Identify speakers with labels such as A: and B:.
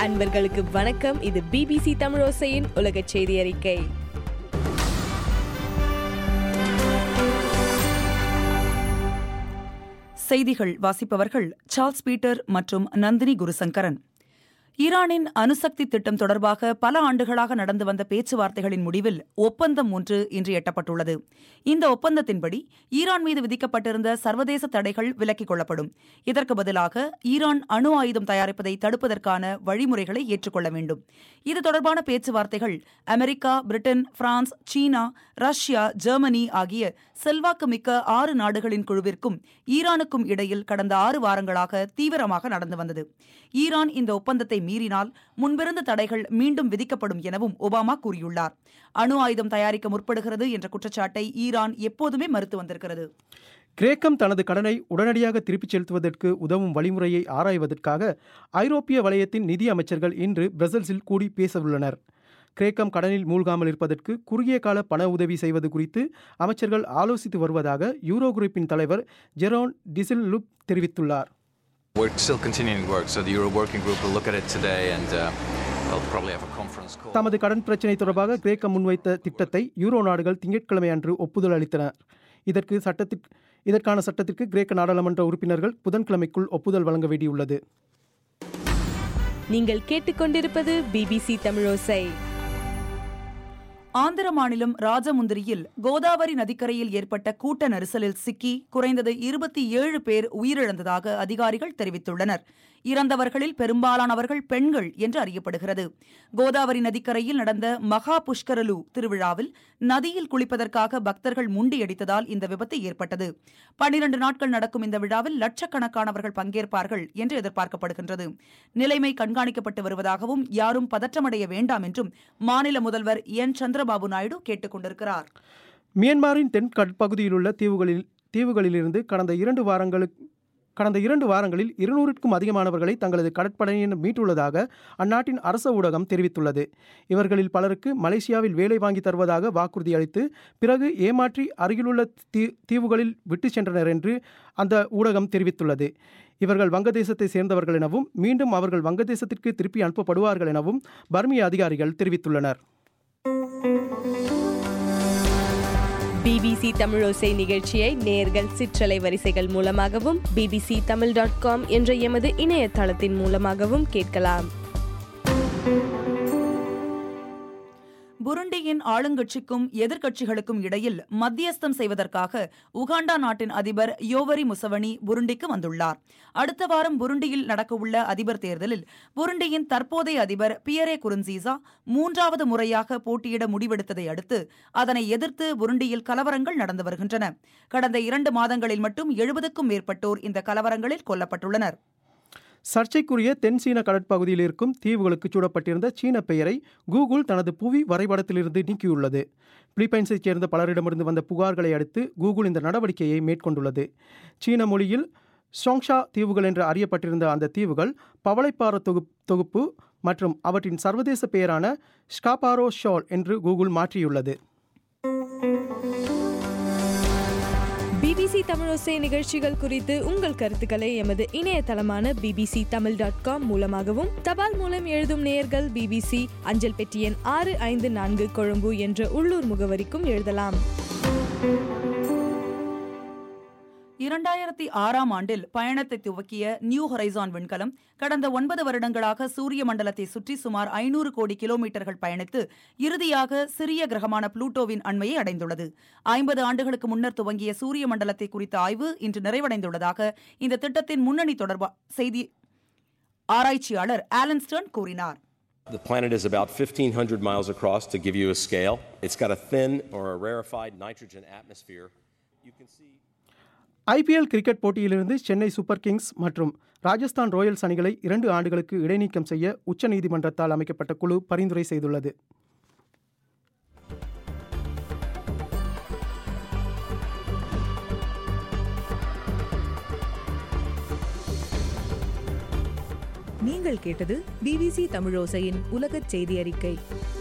A: அன்பர்களுக்கு வணக்கம் இது பிபிசி தமிழோசையின் உலக செய்தி அறிக்கை
B: செய்திகள் வாசிப்பவர்கள் சார்ல்ஸ் பீட்டர் மற்றும் நந்தினி குருசங்கரன் ஈரானின் அணுசக்தி திட்டம் தொடர்பாக பல ஆண்டுகளாக நடந்து வந்த பேச்சுவார்த்தைகளின் முடிவில் ஒப்பந்தம் ஒன்று இன்று எட்டப்பட்டுள்ளது இந்த ஒப்பந்தத்தின்படி ஈரான் மீது விதிக்கப்பட்டிருந்த சர்வதேச தடைகள் விலக்கிக் கொள்ளப்படும் இதற்கு பதிலாக ஈரான் அணு ஆயுதம் தயாரிப்பதை தடுப்பதற்கான வழிமுறைகளை ஏற்றுக்கொள்ள வேண்டும் இது தொடர்பான பேச்சுவார்த்தைகள் America Britain France China Russia Germany ஆகிய செல்வாக்குமிக்க ஆறு நாடுகளின் குழுவிற்கும் ஈரானுக்கும் இடையில் கடந்த ஆறு வாரங்களாக தீவிரமாக நடந்து வந்தது ஈரான் இந்த ஒப்பந்தத்தை மீறினால் முன்பிருந்த தடைகள் மீண்டும் விதிக்கப்படும் எனவும் ஒபாமா கூறியுள்ளார் அணு ஆயுதம் தயாரிக்க முற்படுகிறது என்ற குற்றச்சாட்டை ஈரான் எப்போதுமே மறுத்து வந்திருக்கிறது
C: கிரேக்கம் தனது கடனை உடனடியாக திருப்பிச் செலுத்துவதற்கு உதவும் வழிமுறையை ஆராய்வதற்காக ஐரோப்பிய வலயத்தின் நிதி அமைச்சர்கள் இன்று பிரசல்ஸில் கூடி பேசவுள்ளனர் கிரேக்கம் கடனில் மூழ்காமல் இருப்பதற்கு குறுகிய கால பண உதவி செய்வது குறித்து அமைச்சர்கள் ஆலோசித்து வருவதாக யூரோ குரூப்பின் தலைவர் ஜெரோன் டிசில் லுப் தெரிவித்துள்ளார்
D: We're still continuing work, so the Euro Working Group will look at it today and uh, they'll probably have a conference call.
C: தமது கடன் பிரச்சினை தொடர்பாக கிரேக்கம் முன்வைத்த திட்டத்தை யூரோ நாடுகள் திங்கட்கிழமை அன்று ஒப்புதல் அளித்தனர் இதற்கு சட்டத்திற்கு இதற்கான சட்டத்திற்கு கிரேக்க நாடாளுமன்ற உறுப்பினர்கள் புதன்கிழமைக்குள் ஒப்புதல் வழங்க வேண்டியுள்ளது
A: நீங்கள் கேட்டுக்கொண்டிருப்பது பிபிசி தமிழோசை
B: ஆந்திர மாநிலம் ராஜமுந்திரியில் கோதாவரி நதிக்கரையில் ஏற்பட்ட கூட்ட நெரிசலில் சிக்கி குறைந்தது இருபத்தி ஏழு பேர் உயிரிழந்ததாக அதிகாரிகள் தெரிவித்துள்ளனர் இறந்தவர்களில் பெரும்பாலானவர்கள் பெண்கள் என்று அறியப்படுகிறது கோதாவரி நதிக்கரையில் நடந்த மகா புஷ்கரலு திருவிழாவில் நதியில் குளிப்பதற்காக பக்தர்கள் முண்டியடித்ததால் இந்த விபத்து ஏற்பட்டது பனிரண்டு நாட்கள் நடக்கும் இந்த விழாவில் லட்சக்கணக்கானவர்கள் பங்கேற்பார்கள் என்று எதிர்பார்க்கப்படுகின்றது நிலைமை கண்காணிக்கப்பட்டு வருவதாகவும் யாரும் பதற்றமடைய வேண்டாம் என்றும் மாநில முதல்வர் என் சந்திரபாபு நாயுடு கேட்டுக் கொண்டிருக்கிறார்
C: மியான்மரின் தென் கடற்பகுதியிலுள்ள தீவுகளில் தீவுகளிலிருந்து கடந்த இரண்டு வாரங்களுக்கு கடந்த இரண்டு வாரங்களில் இருநூறுக்கும் அதிகமானவர்களை தங்களது கடற்படையினர் மீட்டுள்ளதாக அந்நாட்டின் அரச ஊடகம் தெரிவித்துள்ளது இவர்களில் பலருக்கு மலேசியாவில் வேலை வாங்கி தருவதாக வாக்குறுதி அளித்து பிறகு ஏமாற்றி அருகிலுள்ள தீ தீவுகளில் விட்டு சென்றனர் என்று அந்த ஊடகம் தெரிவித்துள்ளது இவர்கள் வங்கதேசத்தை சேர்ந்தவர்கள் எனவும் மீண்டும் அவர்கள் வங்கதேசத்திற்கு திருப்பி அனுப்பப்படுவார்கள் எனவும் பர்மிய அதிகாரிகள் தெரிவித்துள்ளனர்
A: பிபிசி தமிழோசை நிகழ்ச்சியை நேர்கள் சிற்றலை வரிசைகள் மூலமாகவும் பிபிசி தமிழ் டாட் காம் என்ற எமது இணையதளத்தின் மூலமாகவும் கேட்கலாம்
B: புருண்டியின் ஆளுங்கட்சிக்கும் எதிர்க்கட்சிகளுக்கும் இடையில் மத்தியஸ்தம் செய்வதற்காக உகாண்டா நாட்டின் அதிபர் யோவரி முசவனி புருண்டிக்கு வந்துள்ளார் அடுத்த வாரம் புருண்டியில் நடக்கவுள்ள அதிபர் தேர்தலில் புருண்டியின் தற்போதைய அதிபர் பியரே குருன்சீசா மூன்றாவது முறையாக போட்டியிட முடிவெடுத்ததை அடுத்து அதனை எதிர்த்து புருண்டியில் கலவரங்கள் நடந்து வருகின்றன கடந்த இரண்டு மாதங்களில் மட்டும் எழுபதுக்கும் மேற்பட்டோர் இந்த கலவரங்களில் கொல்லப்பட்டுள்ளனர்
C: சர்ச்சைக்குரிய தென் சீன கடற்பகுதியில் இருக்கும் தீவுகளுக்கு சூடப்பட்டிருந்த சீன பெயரை கூகுள் தனது புவி வரைபடத்திலிருந்து நீக்கியுள்ளது பிலிப்பைன்ஸைச் சேர்ந்த பலரிடமிருந்து வந்த புகார்களை அடுத்து கூகுள் இந்த நடவடிக்கையை மேற்கொண்டுள்ளது சீன மொழியில் ஷோங்ஷா தீவுகள் என்று அறியப்பட்டிருந்த அந்த தீவுகள் பவளைப்பார தொகுப்பு தொகுப்பு மற்றும் அவற்றின் சர்வதேச பெயரான ஸ்காபாரோ ஷால் என்று கூகுள் மாற்றியுள்ளது
A: பிபிசி தமிழோசை நிகழ்ச்சிகள் குறித்து உங்கள் கருத்துக்களை எமது இணையதளமான பிபிசி தமிழ் டாட் காம் மூலமாகவும் தபால் மூலம் எழுதும் நேயர்கள் பிபிசி அஞ்சல் பெட்டி எண் ஆறு ஐந்து நான்கு கொழும்பு என்ற உள்ளூர் முகவரிக்கும் எழுதலாம்
B: இரண்டாயிரத்தி ஆறாம் ஆண்டில் பயணத்தை துவக்கிய நியூ ஹொரைசான் விண்கலம் கடந்த ஒன்பது வருடங்களாக சூரிய மண்டலத்தை சுற்றி சுமார் ஐநூறு கோடி கிலோமீட்டர்கள் பயணித்து இறுதியாக சிறிய கிரகமான புளூட்டோவின் அண்மையை அடைந்துள்ளது ஐம்பது ஆண்டுகளுக்கு முன்னர் துவங்கிய சூரிய மண்டலத்தை குறித்த ஆய்வு இன்று நிறைவடைந்துள்ளதாக இந்த திட்டத்தின் முன்னணி தொடர்பா செய்தி ஆராய்ச்சியாளர் ஆலன் ஸ்டர்ன் கூறினார்
E: The planet is about 1,500 miles across to give you a scale. It's got a thin or a rarefied nitrogen atmosphere. You can see.
C: IPL cricket போட்டியிலிருந்து சென்னை சூப்பர் கிங்ஸ் மற்றும் ராஜஸ்தான் ராயல்ஸ் அணிகளை இரண்டு ஆண்டுகளுக்கு இடைநீக்கம் செய்ய உச்சநீதிமன்றத்தால் அமைக்கப்பட்ட குழு பரிந்துரை செய்துள்ளது
F: நீங்கள் கேட்டது பிபிசி தமிழோசையின் உலகச் செய்தி அறிக்கை